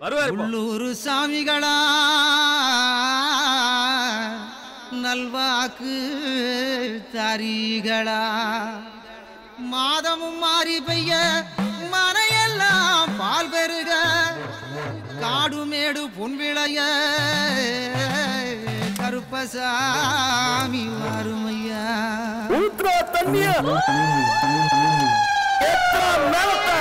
வருவாரு இப்போ. உள்ளூர் சாமிகளா நல்வாக்கு தாரிகளா மாதமும் மாறி பெய்ய மனையெல்லாம் பால் பெருக காடு மேடு பொன் விளைய கருப்பசாமி வருமையா ஊத்துறா தண்ணிய ஏத்துறா மேலத்தை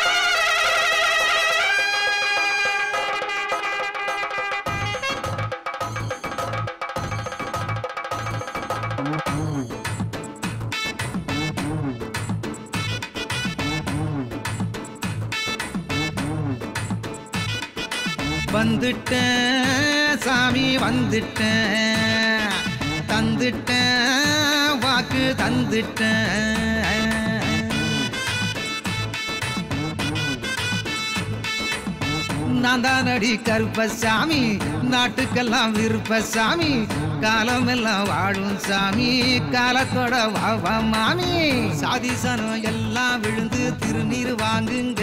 வந்துட்டேன் சாமி வந்துட்டேன் தந்துட்டேன் வாக்கு தந்துட்டேன் நான் தான் அடி கருப்பசாமி நாட்டுக்கெல்லாம் விருப்பசாமி காலமெல்லாம் வாழும் சாமி காலத்தோட வாவா மாமி சாதிசனம் எல்லாம் விழுந்து திருநீர் வாங்குங்க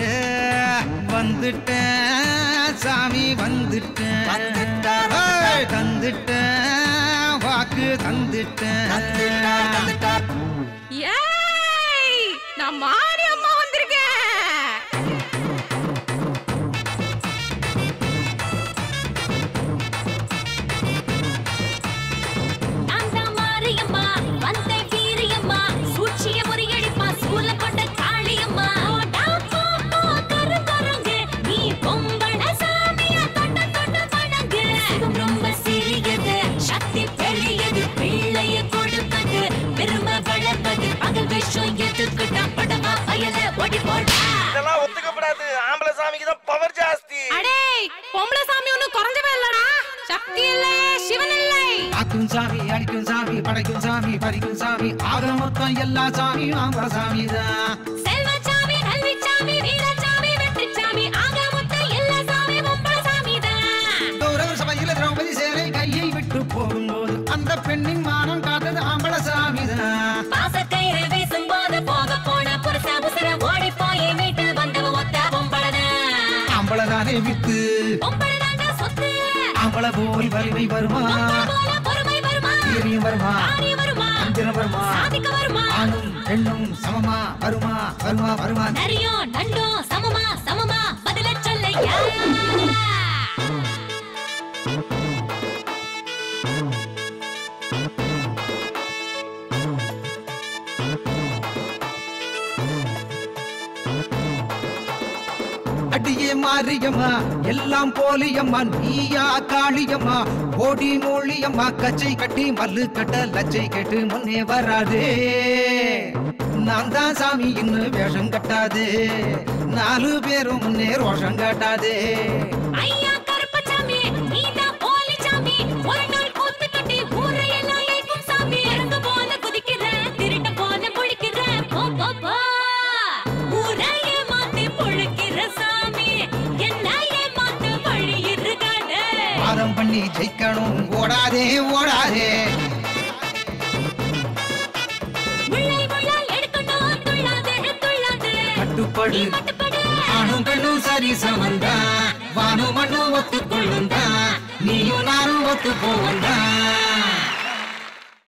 வந்துட்டேன் சாமி வந்துட்டேன் ஏய், தந்துட்டேன் வாக்கு தந்துட்டேன் ஏய் நான் மாரியம்மா வந்திருக்கேன் நான் தான் மாரியம்மா, வந்தே வீரியம்மா, சூழ்ச்சிய முறியடிப்பா, சூல கொண்ட காளியம்மா. ஓடா போ, போ, கருங்குரங்கு, நீ பொம்பள சாமியா, தொட்டு தொட்டு வணங்கு. சிவம் ரொம்ப சிறியது, சக்தி பெரியது, பிள்ளைய கொடுப்பது, பெருமை வளர்ப்பது, பகல் விஷம் எதுக்குடா, படவா பயல, ஓடி போடா. இதெல்லாம் ஒத்துக்கப்படாது ஆம்பளை சாமிக்கு தான் பவர் ஜாஸ்தி அடே பொம்பளை சாமி ஒன்னும் குறைஞ்சவே இல்லடா சக்தி இல்லை சிவன் இல்லை காக்கும் சாமி அடிக்கும் சாமி படைக்கும் சாமி பறிக்கும் சாமி ஆக மொத்தம் எல்லா சாமியும் ஆம்பள சாமி தான் செல்வச்சாமி, கல்விச்சாமி, வீரச்சாமி, வெற்றிச்சாமி, ஆக மொத்தம் எல்லா சாமி பொம்பள சாமிதான். கௌரவ சபையில திரௌபதி சேரை கையை விட்டு போகும்போது அந்த பெண்ணின் மானம் காத்தது ஆம்பள சாமி தான் பாசக்கயிறு வீசும்போது போக போன புருஷ புசுர ஓடி போய் வீட்டு வந்தவ ஒத்த பொம்பளதான். ஆம்பள தானே வித்து பொம்பளதாங்க சொத்து. ஆம்பள போல் வலிமை வருமா பொம்பளை போல பொறுமை வருமா? வீரியம் வருமா ஆரியம் வருமா? அந்திரம் வருமா சாதிக்க வருமா? ஆணும் பெண்ணும் சமமா வருமா வருமா வருமா நரியும் நண்டும் சமமா சமமா பதில சொல்லையா அடியே மாரியம்மா எல்லாம் போலியம்மா நீயா காளியம்மா ஓடி மொழியம்மா கச்சை கட்டி மல்லு கட்ட லச்சை கட்டு முன்னே வராதே நான் தான் சாமி இன்னும் வேஷம் கட்டாதே நாலு பேரும் முன்னே ரோஷம் காட்டாதே ஐயா கருப்பசாமி நீதான் போலிச்சாமி ஒரு நாள் கூத்து கட்டி ஊரையெல்லாம் ஏய்க்கும் சாமி இறங்க போல குதிக்கிற திருட்ட போல முழிக்கிற போ போ போ ஊரையே மாத்தி பொழுக்கிற சாமி என்ன ஏமாத்து வழி இருக்காடு வாதம் பண்ணி ஜெயிக்கணும் ஓடாதே ஓடாதே முள்ளை முள்ளால் எடுக்கணும் துள்ளாதே துள்ளாதே கட்டுப்படு நீ மட்டுப்படு ஆணும் பெண்ணும் சரி சமந்தா வானும் மண்ணும் ஒத்துக்கொள்ளுந்தா நீயும் நானும் ஒத்து போவந்தா